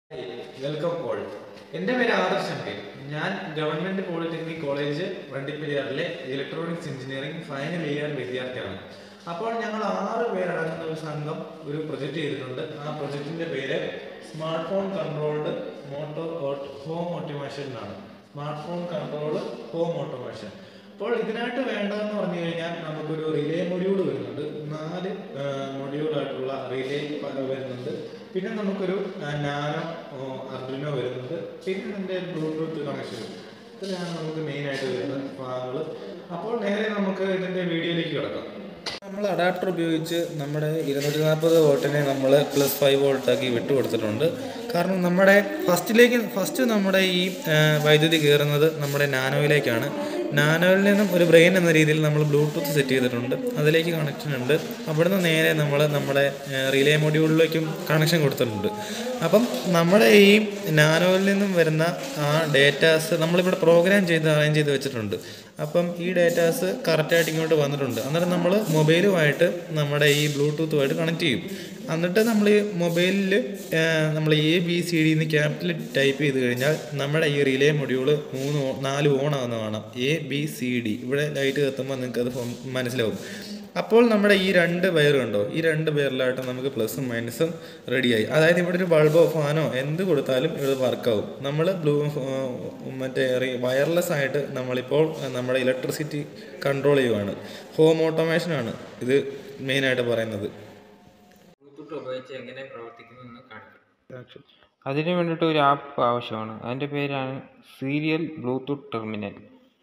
welcome all എൻ്റെ പേര് Adarsh M K ഞാൻ ഗവൺമെൻറ് പോളിടെക്നിക് കോളേജ് വണ്ടിപ്പെരിയാറിലെ ഇലക്ട്രോണിക്സ് എഞ്ചിനീയറിംഗ് ഫൈനൽ ഇയർ വിദ്യാർത്ഥിയാണ് അപ്പോൾ ഞങ്ങൾ ആറ് പേരടങ്ങുന്ന ഒരു സംഘം ഒരു പ്രൊജക്റ്റ് ചെയ്തിട്ടുണ്ട് ആ പ്രൊജക്റ്റിൻ്റെ പേര് സ്മാർട്ട് ഫോൺ കൺട്രോൾഡ് മോട്ടോ ഹോം ഓട്ടോമേഷൻ എന്നാണ് smart phone controlled home automation അപ്പോൾ ഇതിനായിട്ട് വേണ്ടതെന്ന് പറഞ്ഞു കഴിഞ്ഞാൽ നമുക്കൊരു റിലേ മൊഡ്യൂൾ വരുന്നുണ്ട് നാല് മൊഡ്യൂളായിട്ടുള്ള റിലേ വരുന്നുണ്ട് പിന്നെ നമുക്കൊരു നാനോ അർഡിനോ വരുന്നുണ്ട് പിന്നെ ഇതിൻ്റെ ബ്ലൂടൂത്ത് കണക്ഷൻ ഇത്രയാണ് നമുക്ക് മെയിനായിട്ട് വരുന്ന ഭാഗങ്ങൾ അപ്പോൾ നേരെ നമുക്ക് ഇതിൻ്റെ വീഡിയോയിലേക്ക് കിടക്കാം നമ്മൾ അഡാപ്റ്റർ ഉപയോഗിച്ച് നമ്മുടെ ഇരുന്നൂറ്റി നാൽപ്പത് വോട്ടിനെ നമ്മൾ പ്ലസ് ഫൈവ് വോൾട്ടാക്കി വിട്ടു കൊടുത്തിട്ടുണ്ട് കാരണം നമ്മുടെ ഫസ്റ്റിലേക്ക് ഫസ്റ്റ് നമ്മുടെ ഈ ആ, വൈദ്യുതി കയറുന്നത് നമ്മുടെ നാനോയിലേക്കാണ് നാനോയിൽ നിന്നും ഒരു ബ്രെയിൻ എന്ന രീതിയിൽ നമ്മൾ ബ്ലൂടൂത്ത് സെറ്റ് ചെയ്തിട്ടുണ്ട് അതിലേക്ക് കണക്ഷൻ ഉണ്ട് അവിടുന്ന് നേരെ നമ്മൾ നമ്മുടെ റിലേ മൊഡ്യൂളിലേക്കും കണക്ഷൻ കൊടുത്തിട്ടുണ്ട് അപ്പം നമ്മുടെ ഈ നാനോയിൽ നിന്നും വരുന്ന ആ ഡേറ്റാസ് നമ്മളിവിടെ പ്രോഗ്രാം ചെയ്ത് അറേഞ്ച് ചെയ്ത് വെച്ചിട്ടുണ്ട് അപ്പം ഈ ഡേറ്റാസ് കറക്റ്റായിട്ട് ഇങ്ങോട്ട് വന്നിട്ടുണ്ട് അന്നേരം നമ്മൾ മൊബൈലുമായിട്ട് നമ്മുടെ ഈ ബ്ലൂടൂത്തുമായിട്ട് കണക്ട് ചെയ്യും എന്നിട്ട് നമ്മൾ ഈ മൊബൈലിൽ നമ്മൾ എ ബി സി ഡി എന്ന് ക്യാപിറ്റൽ ടൈപ്പ് ചെയ്ത് കഴിഞ്ഞാൽ നമ്മുടെ ഈ റിലേ മൊഡ്യൂള് മൂന്ന് ഓ- നാല് ഓൺ ആവുന്ന കാണാം എ ബി സി ഡി ഇവിടെ ലൈറ്റ് കത്തുമ്പോൾ നിങ്ങൾക്ക് അത് മനസ്സിലാവും അപ്പോൾ നമ്മുടെ ഈ രണ്ട് വയർ കണ്ടോ ഈ രണ്ട് വയറിലായിട്ട് നമുക്ക് പ്ലസും മൈനസും റെഡിയായി അതായത് ഇവിടെ ഒരു ബൾബോ ഫാനോ എന്ത് കൊടുത്താലും ഇത് വർക്കാവും നമ്മൾ ബ്ലൂ മറ്റേ വയർലെസ് ആയിട്ട് നമ്മളിപ്പോൾ നമ്മുടെ ഇലക്ട്രിസിറ്റി കൺട്രോൾ ചെയ്യുവാണ് ഹോം ഓട്ടോമേഷനാണ് ഇത് മെയിനായിട്ട് പറയുന്നത് ബ്ലൂടൂത്ത് ഉപയോഗിച്ച് എങ്ങനെ പ്രവർത്തിക്കുന്നു എന്ന് കാണിക്കും അതിന് വേണ്ടിയിട്ട് ഒരു ആപ്പ് ആവശ്യമാണ് അതിൻ്റെ പേരാണ് സീരിയൽ ബ്ലൂടൂത്ത് ടെർമിനൽ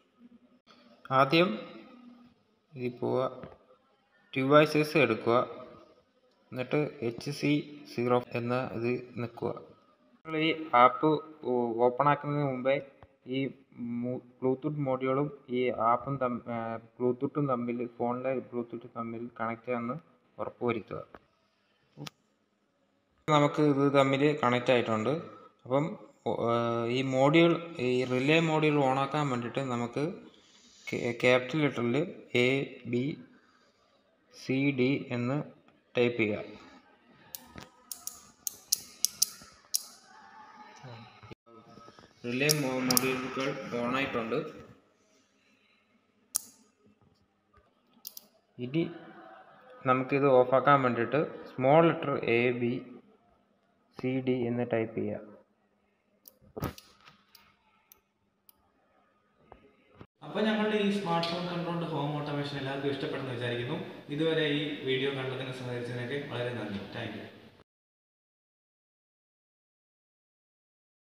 ആദ്യം ഇതിൽ പോവുക ഡിവൈസസ് എടുക്കുക എന്നിട്ട് എച്ച് സി സീറോ എന്ന ഇത് നിൽക്കുക നിങ്ങൾ ഈ ആപ്പ് ഓപ്പൺ ആക്കുന്നതിന് മുമ്പേ ഈ ബ്ലൂടൂത്ത് മോഡ്യൂളും ഈ ആപ്പും തമ്മിൽ ബ്ലൂടൂത്തും തമ്മിൽ ഫോണിലെ ബ്ലൂടൂത്ത് തമ്മിൽ കണക്റ്റ് ആണെന്ന് ഉറപ്പുവരുത്തുക നമുക്ക് ഇത് തമ്മിൽ കണക്റ്റ് ആയിട്ടുണ്ട് അപ്പം ഒ- ഏർ ഈ മോഡ്യൂൾ ഈ റിലേ മോഡ്യൂൾ ഓണാക്കാൻ വേണ്ടിയിട്ട് നമുക്ക് ക്യാപിറ്റൽ ലെറ്ററിൽ എ ബി സി ഡി എന്ന് ടൈപ്പ് ചെയ്യുക റിലേ മോഡ്യൂളുകൾ ഓണായിട്ടുണ്ട് ഇനി നമുക്കിത് ഓഫാക്കാൻ വേണ്ടിയിട്ട് small letter A B C D എന്ന് ടൈപ്പ് ചെയ്യുക അപ്പോൾ ഞങ്ങളുടെ ഈ smart phone controlled home automation എല്ലാവർക്കും ഇഷ്ടപ്പെടുന്നു വിചാരിക്കുന്നു ഇതുവരെ ഈ വീഡിയോ കണ്ടതിന് സഹായിച്ചതിനൊക്കെ വളരെ നന്ദി താങ്ക് യു